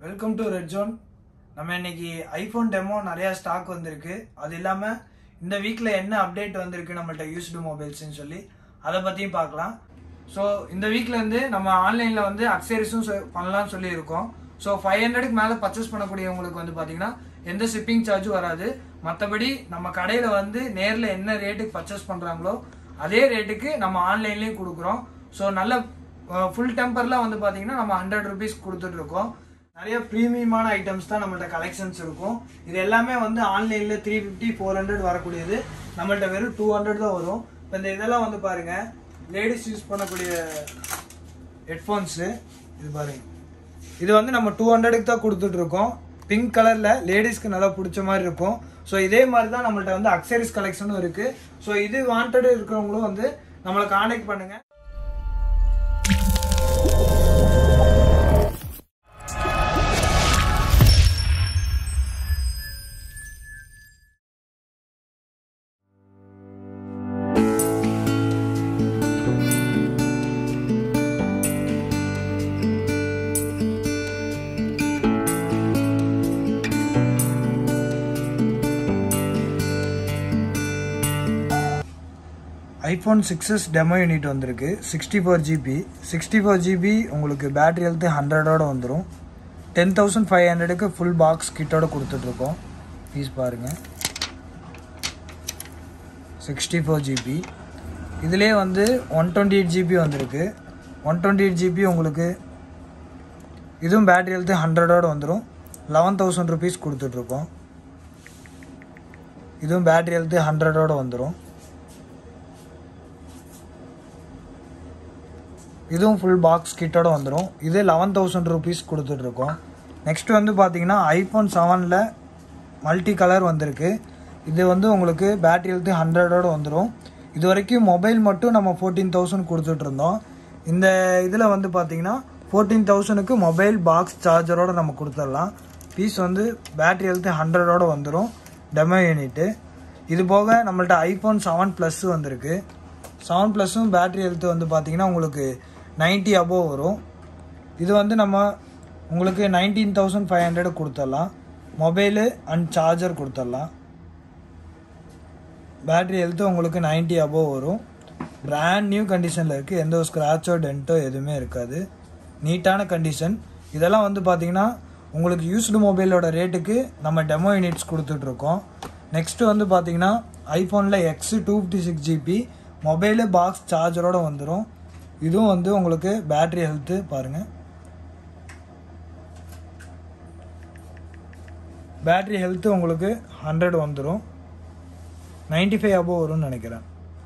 welcome to red zone நம்ம இன்னைக்கு iPhone demo நிறைய ஸ்டாக் வந்திருக்கு அது இல்லாம இந்த வீக்ல என்ன அப்டேட் வந்திருக்கு நம்மள்ட்ட யூஸ்டு மொபைல்ஸ்னு சொல்லி அதை பத்தியும் பார்க்கலாம் ஸோ இந்த வீக்ல இருந்து நம்ம ஆன்லைன்ல வந்து அக்சரிஸும் பண்ணலாம்னு சொல்லி இருக்கோம் ஸோ ஃபைவ் ஹண்ட்ரடுக்கு மேலே பர்ச்சேஸ் பண்ணக்கூடியவங்களுக்கு வந்து பார்த்தீங்கன்னா எந்த ஷிப்பிங் சார்ஜும் வராது மற்றபடி நம்ம கடையில் வந்து நேரில் என்ன ரேட்டுக்கு பர்ச்சேஸ் பண்ணுறாங்களோ அதே ரேட்டுக்கு நம்ம ஆன்லைன்லேயும் கொடுக்குறோம் ஸோ நல்ல ஃபுல் டெம்பர்லாம் வந்து பார்த்தீங்கன்னா நம்ம ஹண்ட்ரட் ருபீஸ் கொடுத்துட்டு இருக்கோம் நிறைய ப்ரீமியமான ஐட்டம்ஸ் தான் நம்மள்ட்ட கலெக்ஷன்ஸ் இருக்கும் இது எல்லாமே வந்து ஆன்லைனில் த்ரீ ஃபிஃப்டி ஃபோர் ஹண்ட்ரட் வரக்கூடியது நம்மள்ட்ட வெறும் டூ ஹண்ட்ரட் தான் வரும் இப்போ இந்த இதெல்லாம் வந்து பாருங்க லேடிஸ் யூஸ் பண்ணக்கூடிய ஹெட்ஃபோன்ஸு இது பாருங்க இது வந்து நம்ம டூ ஹண்ட்ரடுக்கு தான் கொடுத்துட்டு இருக்கோம் பிங்க் கலரில் லேடிஸ்க்கு நல்லா பிடிச்ச மாதிரி இருக்கும் ஸோ இதே மாதிரி தான் நம்மள்ட்ட வந்து அக்சரிஸ் கலெக்ஷனும் இருக்குது ஸோ இது வாண்டட் இருக்கிறவங்களும் வந்து நம்மளை காண்டாக்ட் பண்ணுங்கள் ஐஃபோன் சிக்ஸஸ் டெமோ யூனிட் வந்திருக்கு sixty four GB sixty four GB உங்களுக்கு பேட்டரி ஹெல்த்து ஹண்ட்ரடோட வந்துடும் டென் தௌசண்ட் ஃபைவ் ஹண்ட்ரடுக்கு ஃபுல் பாக்ஸ் கிட்டோட கொடுத்துட்ருக்கோம் பீஸ் பாருங்கள் சிக்ஸ்டி ஃபோர் ஜிபி இதிலே வந்து ஒன் டுவெண்ட்டி எயிட் ஜிபி வந்திருக்கு ஒன் டுவெண்ட்டி எயிட் ஜிபி உங்களுக்கு இதுவும் பேட்டரி ஹெல்த்து ஹண்ட்ரடோட வந்துடும் லெவன் தௌசண்ட் ருபீஸ் கொடுத்துட்ருக்கோம் இதுவும் பேட்டரி ஹெல்த்து ஹண்ட்ரடோட வந்துடும் இதுவும் ஃபுல் பாக்ஸ் கிட்டோட வந்துடும் இது லெவன் தௌசண்ட் ருபீஸ் கொடுத்துட்ருக்கோம் நெக்ஸ்ட் வந்து பார்த்தீங்கன்னா ஐஃபோன் செவனில் மல்டி கலர் வந்திருக்கு இது வந்து உங்களுக்கு பேட்டரி ஹெல்த்து ஹண்ட்ரடோட வந்துடும் இது வரைக்கும் மொபைல் மட்டும் நம்ம ஃபோர்டீன் தௌசண்ட் கொடுத்துட்ருந்தோம் இந்த இதில் வந்து பார்த்தீங்கன்னா ஃபோர்டீன் தௌசண்ட்க்கு மொபைல் பாக்ஸ் சார்ஜரோட நம்ம கொடுத்துடலாம் பீஸ் வந்து பேட்டரி ஹெல்த்து ஹண்ட்ரடோட வந்துடும் டெமோ யூனிட்டு இது போக நம்மள்ட்ட ஐஃபோன் செவன் ப்ளஸ் வந்திருக்கு செவன் ப்ளஸ்ஸும் பேட்டரி ஹெல்த்து வந்து பார்த்தீங்கன்னா உங்களுக்கு நைன்ட்டி அபோவ் வரும் இது வந்து நம்ம உங்களுக்கு நைன்டீன் தௌசண்ட் ஃபைவ் ஹண்ட்ரட் கொடுத்துடலாம் மொபைலு அண்ட் சார்ஜர் கொடுத்துடலாம் பேட்டரி ஹெல்த்து உங்களுக்கு நைன்ட்டி அபோவ் வரும் பிராண்ட் நியூ கண்டிஷனில் இருக்குது எந்த ஒரு ஸ்க்ராச்சோ டென்ட்டோ எதுவுமே இருக்காது நீட்டான கண்டிஷன் இதெல்லாம் வந்து பார்த்தீங்கன்னா உங்களுக்கு யூஸ்டு மொபைலோட ரேட்டுக்கு நம்ம டெமோ யூனிட்ஸ் கொடுத்துட்ருக்கோம் நெக்ஸ்ட்டு வந்து பார்த்தீங்கன்னா ஐஃபோனில் X two fifty six GB mobile box சார்ஜரோட வந்துடும் இதுவும் வந்து உங்களுக்கு பேட்டரி ஹெல்த்து பாருங்கள் பேட்டரி ஹெல்த்து உங்களுக்கு ஹண்ட்ரட் வந்துடும் நைன்டி ஃபைவ் அபோவ் வரும்னு நினைக்கிறேன்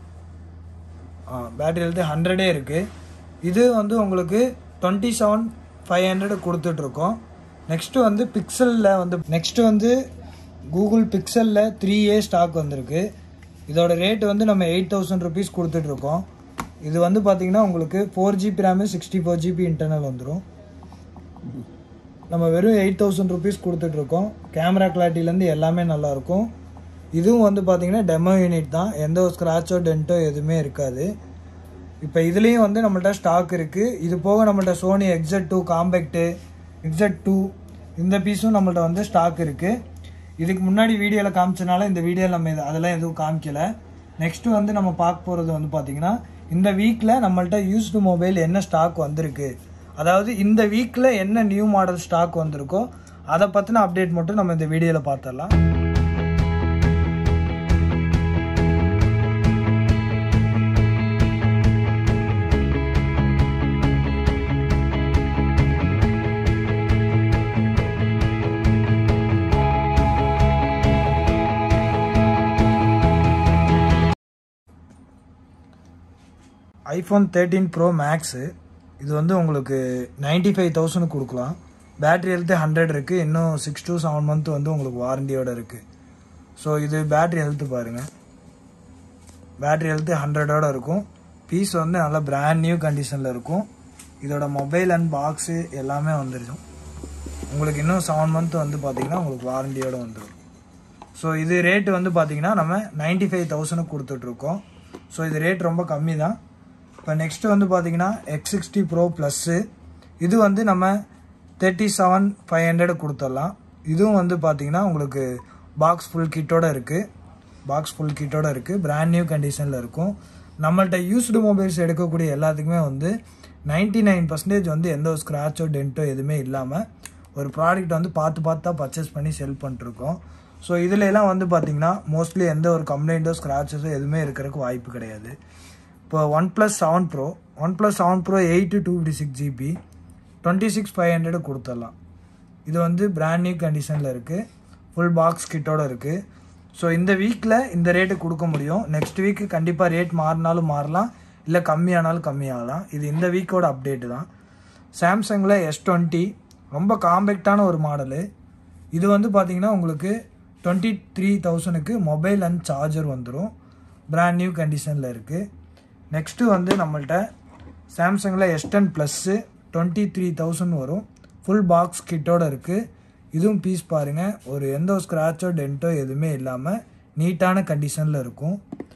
ஆ பேட்டரி ஹெல்த்து ஹண்ட்ரடே இருக்குது இது வந்து உங்களுக்கு டுவெண்ட்டி செவன் ஃபைவ் ஹண்ட்ரட் கொடுத்துட்ருக்கோம் நெக்ஸ்ட்டு வந்து பிக்சலில் வந்து நெக்ஸ்ட்டு வந்து கூகுள் பிக்சலில் த்ரீ ஏ ஸ்டாக் வந்திருக்கு இதோட ரேட் வந்து நம்ம எயிட் தௌசண்ட் ருபீஸ் கொடுத்துட்ருக்கோம் இது வந்து பார்த்தீங்கன்னா உங்களுக்கு four GB RAM sixty four GB internal வந்துடும் நம்ம வெறும் எயிட் தௌசண்ட் ருபீஸ் கொடுத்துட்ருக்கோம் கேமரா கிளாரிட்டிலேருந்து எல்லாமே நல்லாயிருக்கும் இதுவும் வந்து பார்த்தீங்கன்னா டெமோ யூனிட் தான் எந்த ஒரு ஸ்க்ராச்சோ டென்ட்டோ எதுவுமே இருக்காது இப்போ இதுலேயும் வந்து நம்மள்ட்ட ஸ்டாக் இருக்குது இது போக நம்மள்ட்ட Sony X Z two compact X Z two இந்த பீஸும் நம்மள்ட்ட வந்து ஸ்டாக் இருக்குது இதுக்கு முன்னாடி வீடியோவில் காமிச்சனால இந்த வீடியோவில் நம்ம இது அதெல்லாம் எதுவும் காமிக்கல நெக்ஸ்ட்டு வந்து நம்ம பார்க்க போகிறது வந்து பார்த்திங்கன்னா இந்த வீக்கில் நம்மள்ட்ட யூஸ்டு மொபைல் என்ன ஸ்டாக் வந்திருக்கு அதாவது இந்த வீக்கில் என்ன நியூ மாடல் ஸ்டாக் வந்திருக்கோ அதை பற்றின அப்டேட் மட்டும் நம்ம இந்த வீடியோவில் பார்த்துடலாம் ஐஃபோன் தேர்ட்டீன் ப்ரோ மேக்ஸு இது வந்து உங்களுக்கு நைன்டி ஃபைவ் தௌசண்ட் கொடுக்கலாம் பேட்ரி ஹெல்த்து ஹண்ட்ரட் இருக்குது இன்னும் சிக்ஸ் டு செவன் மந்த் வந்து உங்களுக்கு வாரண்டியோட இருக்குது ஸோ இது பேட்ரி ஹெல்த்து பாருங்கள் பேட்ரி ஹெல்த்து ஹண்ட்ரடோட இருக்கும் பீஸ் வந்து நல்லா பிராண்ட் நியூ கண்டிஷனில் இருக்கும் இதோட மொபைல் அண்ட் பாக்ஸு எல்லாமே வந்துடும் உங்களுக்கு இன்னும் செவன் மந்த் வந்து பார்த்தீங்கன்னா உங்களுக்கு வாரண்டியோட வந்துடும் ஸோ இது ரேட்டு வந்து பார்த்தீங்கன்னா நம்ம நைன்டி ஃபைவ் தௌசண்ட்க்கு கொடுத்துட்ருக்கோம் ஸோ இது ரேட் ரொம்ப கம்மி தான் இப்போ நெக்ஸ்ட் வந்து பார்த்தீங்கன்னா எக்ஸ் சிக்ஸ்டி ப்ரோ ப்ளஸ்ஸு இது வந்து நம்ம தேர்ட்டி செவன் ஃபைவ் ஹண்ட்ரட் கொடுத்துடலாம் இதுவும் வந்து பார்த்தீங்கன்னா உங்களுக்கு பாக்ஸ் ஃபுல் கிட்டோட இருக்குது பாக்ஸ் ஃபுல் கிட்டோட இருக்குது பிராண்ட் நியூ கண்டிஷனில் இருக்கும் நம்மள்ட்ட யூஸ்டு மொபைல்ஸ் எடுக்கக்கூடிய எல்லாத்துக்குமே வந்து நைன்டி நைன் பர்சன்டேஜ் வந்து எந்த ஒரு ஸ்க்ராச்சோ டென்ட்டோ எதுவுமே இல்லாமல் ஒரு ப்ராடக்ட் வந்து பார்த்து பார்த்து தான் பர்ச்சேஸ் பண்ணி செல் பண்ணிருக்கோம் ஸோ இதில் எல்லாம் வந்து பார்த்தீங்கன்னா மோஸ்ட்லி எந்த ஒரு கம்ப்ளைண்ட்டோ ஸ்க்ராச்சஸோ எதுவுமே இருக்கிறதுக்கு வாய்ப்பு கிடையாது இப்போ OnePlus seven pro OnePlus seven pro eight two fifty six GB twenty six five hundred கொடுத்துடலாம் இது வந்து பிராண்ட் நியூ கண்டிஷனில் இருக்குது ஃபுல் பாக்ஸ் கிட்டோட இருக்குது ஸோ இந்த வீக்கில் இந்த ரேட்டு கொடுக்க முடியும் நெக்ஸ்ட் வீக்கு கண்டிப்பாக ரேட் மாறினாலும் மாறலாம் இல்லை கம்மியானாலும் கம்மியாகலாம் இது இந்த வீக்கோட அப்டேட்டு தான் சாம்சங்கில் எஸ் டுவெண்ட்டி ரொம்ப காம்பேக்டான ஒரு மாடலு இது வந்து பார்த்தீங்கன்னா உங்களுக்கு டுவெண்ட்டி த்ரீ தௌசண்ட்க்கு மொபைல் அண்ட் சார்ஜர் வந்துடும் பிராண்ட் நியூ கண்டிஷனில் இருக்குது நெக்ஸ்ட்டு வந்து நம்மள்ட்ட சாம்சங்கில் S ten plus twenty three thousand வரும் ஃபுல் பாக்ஸ் கிட்டோட இருக்குது இதுவும் பீஸ் பாருங்கள் ஒரு எந்த ஒரு ஸ்க்ராச்சோ டென்ட்டோ எதுவுமே இல்லாமல் நீட்டான கண்டிஷனில் இருக்கும்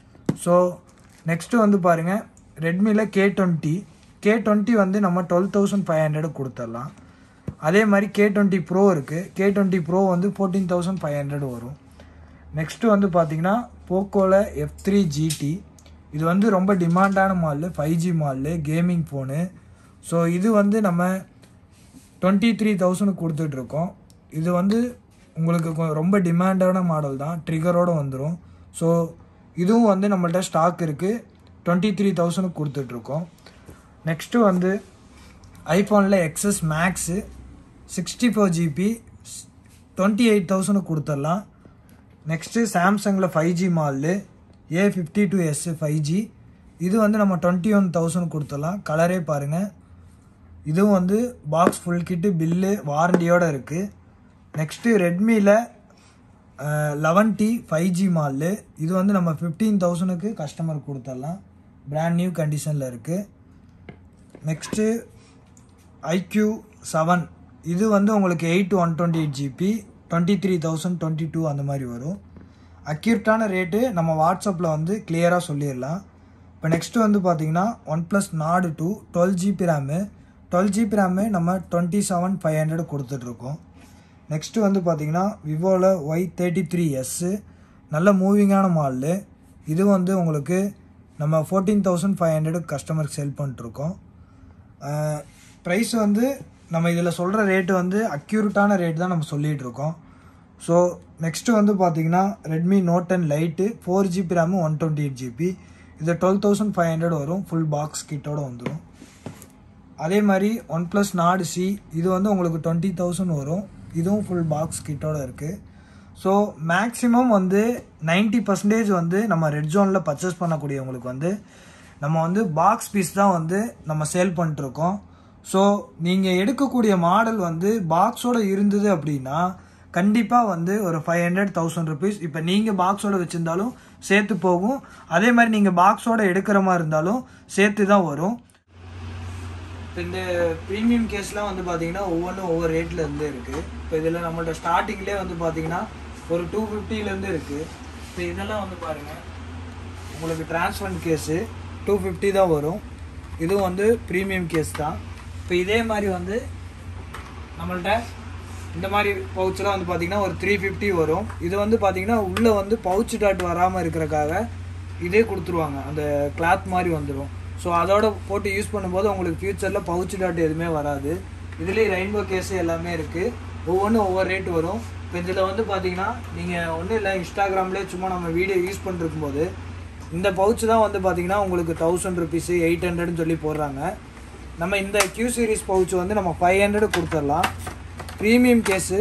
ஸோ நெக்ஸ்ட்டு வந்து பாருங்கள் ரெட்மியில் கே டுவெண்ட்டி கே டுவெண்ட்டி வந்து நம்ம டுவெல் தௌசண்ட் ஃபைவ் ஹண்ட்ரட் கொடுத்துடலாம் அதே மாதிரி கே டுவெண்ட்டி ப்ரோ இருக்குது கே டுவெண்ட்டி ப்ரோ வந்து ஃபோர்டீன் தௌசண்ட் ஃபைவ் ஹண்ட்ரட் வரும் நெக்ஸ்ட்டு வந்து பார்த்தீங்கன்னா போக்கோவில் எஃப் த்ரீ ஜிடி இது வந்து ரொம்ப டிமாண்டான model five G model gaming phone so இது வந்து நம்ம டுவெண்ட்டி த்ரீ தௌசண்ட் கொடுத்துட்ருக்கோம் இது வந்து உங்களுக்கு கொ- ரொம்ப டிமாண்டான மாடல் தான் ட்ரிகரோடு வந்துடும் ஸோ இதுவும் வந்து நம்மள்ட்ட ஸ்டாக் இருக்குது டுவெண்ட்டி த்ரீ தௌசண்ட் கொடுத்துட்ருக்கோம் நெக்ஸ்ட்டு வந்து ஐஃபோனில் X S max sixty four GB twenty eight thousand கொடுத்துடலாம் நெக்ஸ்ட்டு சாம்சங்கில் five G model A fifty two S five G இது வந்து நம்ம டுவெண்ட்டி ஒன் தௌசண்ட் கொடுத்துடலாம் கலரே பாருங்கள் இதுவும் வந்து பாக்ஸ் ஃபுல் கிட்டு பில்லு வாரண்டியோடு இருக்குது நெக்ஸ்ட்டு ரெட்மியில் eleven T five G model இது வந்து நம்ம ஃபிஃப்டீன் தௌசண்ட்க்கு கஸ்டமர் கொடுத்துடலாம் பிராண்ட் நியூ கண்டிஷனில் இருக்குது நெக்ஸ்ட்டு ஐக்யூ செவன் இது வந்து உங்களுக்கு eight one twenty eight GB twenty three thousand twenty two அந்த மாதிரி வரும் அக்யூரட்டான ரேட்டு நம்ம வாட்ஸ்அப்பில் வந்து கிளியராக சொல்லிடலாம் இப்போ நெக்ஸ்ட்டு வந்து பார்த்தீங்கன்னா OnePlus Nord two twelve GB RAM twelve GB RAM நம்ம டுவெண்ட்டி செவன் ஃபைவ் ஹண்ட்ரட் கொடுத்துட்ருக்கோம் நெக்ஸ்ட்டு வந்து பார்த்தீங்கன்னா விவோவில் ஒய் தேர்ட்டி த்ரீ எஸ்ஸு நல்ல மூவிங்கான மாடலு இது வந்து உங்களுக்கு நம்ம ஃபோர்டீன் தௌசண்ட் ஃபைவ் ஹண்ட்ரடுக்கு கஸ்டமருக்கு செல் பண்ணிட்டுருக்கோம் ப்ரைஸ் வந்து நம்ம இதில் சொல்கிற ரேட்டு வந்து அக்யூரட்டான ரேட் தான் நம்ம சொல்லிகிட்டு இருக்கோம் ஸோ நெக்ஸ்ட்டு வந்து பார்த்தீங்கன்னா Redmi Note ten lite four GB RAM one twenty eight GB இது டுவெல் தௌசண்ட் ஃபைவ் ஹண்ட்ரட் வரும் ஃபுல் பாக்ஸ் கிட்டோட வந்துடும் அதே மாதிரி ஒன் ப்ளஸ் நாடு சி இது வந்து உங்களுக்கு டுவெண்ட்டி தௌசண்ட் வரும் இதுவும் ஃபுல் பாக்ஸ் கிட்டோட இருக்குது ஸோ மேக்ஸிமம் வந்து 90% பர்சன்டேஜ் வந்து நம்ம ரெட் ஜோனில் பர்ச்சேஸ் பண்ணக்கூடியவங்களுக்கு வந்து நம்ம வந்து பாக்ஸ் பீஸ் தான் வந்து நம்ம சேல் பண்ணிட்டுருக்கோம் ஸோ நீங்கள் எடுக்கக்கூடிய மாடல் வந்து பாக்ஸோட இருந்தது அப்படின்னா கண்டிப்பாக வந்து ஒரு ஃபைவ் ஹண்ட்ரட் தௌசண்ட் ருபீஸ் இப்போ நீங்கள் பாக்ஸோட வச்சுருந்தாலும் சேர்த்து போகும் அதே மாதிரி நீங்கள் பாக்ஸோட எடுக்கிற மாதிரி இருந்தாலும் சேர்த்து தான் வரும் இப்போ இந்த ப்ரீமியம் கேஸ்லாம் வந்து பார்த்தீங்கன்னா ஒவ்வொன்றும் ஒவ்வொரு ரேட்டில் இருந்து இருக்குது இப்போ இதில் நம்மள்ட்ட ஸ்டார்டிங்லேயே வந்து பார்த்தீங்கன்னா ஒரு டூ ஃபிஃப்டிலேருந்து இருக்குது இப்போ இதெல்லாம் வந்து பாருங்கள் உங்களுக்கு டிரான்ஸ்பரண்ட் கேஸு டூ ஃபிஃப்டி தான் வரும் இதுவும் வந்து ப்ரீமியம் கேஸ் தான் இப்போ இதே மாதிரி வந்து நம்மள்ட்ட இந்த மாதிரி பவுச்செலாம் வந்து பார்த்தீங்கன்னா ஒரு த்ரீ ஃபிஃப்டி வரும் இது வந்து பார்த்தீங்கன்னா உள்ளே வந்து பவுச் டாட் வராமல் இருக்கிறக்காக இதே கொடுத்துருவாங்க அந்த கிளாத் மாதிரி வந்துடும் ஸோ அதோட போட்டு யூஸ் பண்ணும்போது உங்களுக்கு ஃப்யூச்சரில் பவுச் டாட் எதுவுமே வராது இதுலேயே ரெயின்போ கேஸ் எல்லாமே இருக்குது ஒவ்வொன்றும் ஒவ்வொரு ரேட் வரும் இப்போ இதில் வந்து பார்த்தீங்கன்னா நீங்கள் ஒன்றும் இல்லை இன்ஸ்டாகிராம்லேயே சும்மா நம்ம வீடியோ யூஸ் பண்ணிருக்கும் போது இந்த பவுச் தான் வந்து பார்த்தீங்கன்னா உங்களுக்கு தௌசண்ட் ருபீஸு எயிட் ஹண்ட்ரட்னு சொல்லி போடுறாங்க நம்ம இந்த கியூ சீரிஸ் பவுச் வந்து நம்ம ஃபைவ் ஹண்ட்ரட் கொடுத்துடலாம் ப்ரீமியம் கேஸு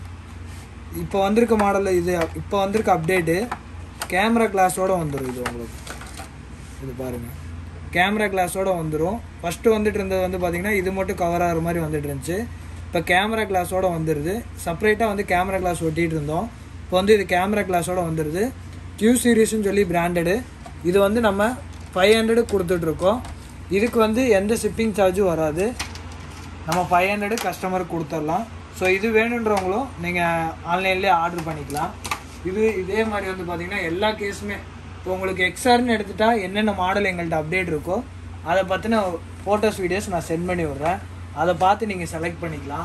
இப்போ வந்திருக்க மாடலில் இது இப்போ வந்திருக்க அப்டேட்டு கேமரா கிளாஸோட வந்துடும் இது உங்களுக்கு இது பாருங்கள் கேமரா கிளாஸோட வந்துடும் ஃபஸ்ட்டு வந்துட்டு இருந்தது வந்து பார்த்தீங்கன்னா இது மட்டும் கவர் ஆகிற மாதிரி வந்துட்டு இருந்துச்சு இப்போ கேமரா கிளாஸோட வந்துடுது செப்பரேட்டாக வந்து கேமரா கிளாஸ் ஒட்டிகிட்டு இருந்தோம் இப்போ வந்து இது கேமரா கிளாஸோட வந்துடுது கியூ சீரிஸ்னு சொல்லி பிராண்டடு இது வந்து நம்ம ஃபைவ் ஹண்ட்ரடுக்கு கொடுத்துட்ருக்கோம் இதுக்கு வந்து எந்த ஷிப்பிங் சார்ஜும் வராது நம்ம ஃபைவ் ஹண்ட்ரடு கஸ்டமருக்கு கொடுத்துடலாம் ஸோ இது வேணுன்றவங்களும் நீங்கள் ஆன்லைன்லேயே ஆர்டர் பண்ணிக்கலாம் இது இதே மாதிரி வந்து பார்த்தீங்கன்னா எல்லா கேஸுமே இப்போ உங்களுக்கு எக்ஸ்ஆர்னு எடுத்துட்டா என்னென்ன மாடல் எங்கள்கிட்ட அப்டேட் இருக்கோ அதை பற்றின ஃபோட்டோஸ் வீடியோஸ் நான் சென்ட் பண்ணி விட்றேன் அதை பார்த்து நீங்கள் செலக்ட் பண்ணிக்கலாம்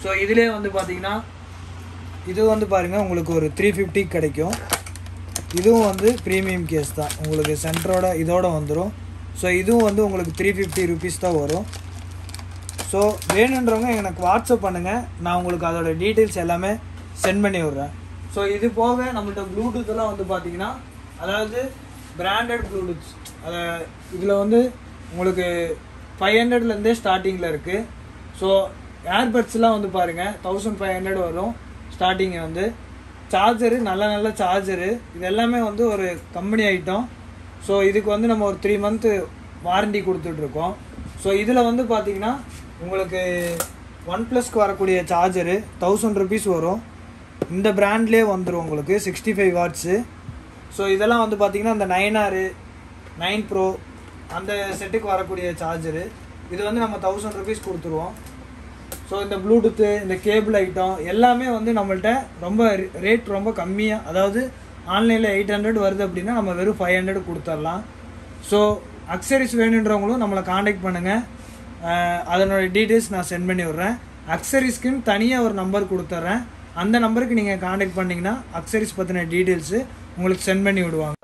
ஸோ இதிலே வந்து பார்த்தீங்கன்னா இது வந்து பாருங்கள் உங்களுக்கு ஒரு த்ரீ ஃபிஃப்டி கிடைக்கும் இதுவும் வந்து ப்ரீமியம் கேஸ் தான் உங்களுக்கு சென்டரோட இதோட வந்துடும் ஸோ இதுவும் வந்து உங்களுக்கு த்ரீ ஃபிஃப்டி ருபீஸ் தான் வரும் ஸோ வேணுன்றவங்க எனக்கு வாட்ஸ்அப் பண்ணுங்கள் நான் உங்களுக்கு அதோட டீட்டெயில்ஸ் எல்லாமே சென்ட் பண்ணி விட்றேன் ஸோ இது போக நம்மள்ட்ட ப்ளூடூத்லாம் வந்து பார்த்தீங்கன்னா அதாவது பிராண்டட் ப்ளூடூத்ஸ் அதை இதில் வந்து உங்களுக்கு ஃபைவ் ஹண்ட்ரட்லேருந்தே ஸ்டார்டிங்கில் இருக்குது ஸோ ஏர்பட்ஸ்லாம் வந்து பாருங்கள் தௌசண்ட் ஃபைவ் ஹண்ட்ரட் வரும் ஸ்டார்டிங் வந்து சார்ஜரு நல்ல நல்ல சார்ஜரு இது எல்லாமே வந்து ஒரு கம்பெனி ஐட்டம் ஸோ இதுக்கு வந்து நம்ம ஒரு த்ரீ மந்த்து வாரண்டி கொடுத்துட்ருக்கோம் ஸோ இதில் வந்து பார்த்தீங்கன்னா உங்களுக்கு ஒன் ப்ளஸ்க்கு வரக்கூடிய சார்ஜரு தௌசண்ட் ருபீஸ் வரும் இந்த பிராண்ட்லேயே வந்துடும் உங்களுக்கு சிக்ஸ்டி ஃபைவ் வாட்ஸு ஸோ இதெல்லாம் வந்து பார்த்தீங்கன்னா இந்த நைன் ஆரு நைன் ப்ரோ அந்த செட்டுக்கு வரக்கூடிய சார்ஜரு இது வந்து நம்ம தௌசண்ட் ருபீஸ் கொடுத்துருவோம் ஸோ இந்த ப்ளூடூத்து இந்த கேபிள் ஐட்டம் எல்லாமே வந்து நம்மள்ட்ட ரொம்ப ரேட் ரொம்ப கம்மியாக அதாவது ஆன்லைனில் எயிட் ஹண்ட்ரட் வருது அப்படின்னா நம்ம வெறும் ஃபைவ் ஹண்ட்ரட் கொடுத்துர்லாம் ஸோ அக்சரிஸ் வேணுன்றவங்களும் நம்மளை காண்டாக்ட் பண்ணுங்கள் அதனோட டீட்டெயில்ஸ் நான் சென்ட் பண்ணி விட்றேன் அக்சரிஸ்க்குன்னு தனியாக ஒரு நம்பர் கொடுத்துட்றேன் அந்த நம்பருக்கு நீங்கள் காண்டாக்ட் பண்ணிங்கன்னா அக்சரிஸ் பற்றின டீட்டெயில்ஸு உங்களுக்கு சென்ட் பண்ணி விடுவாங்க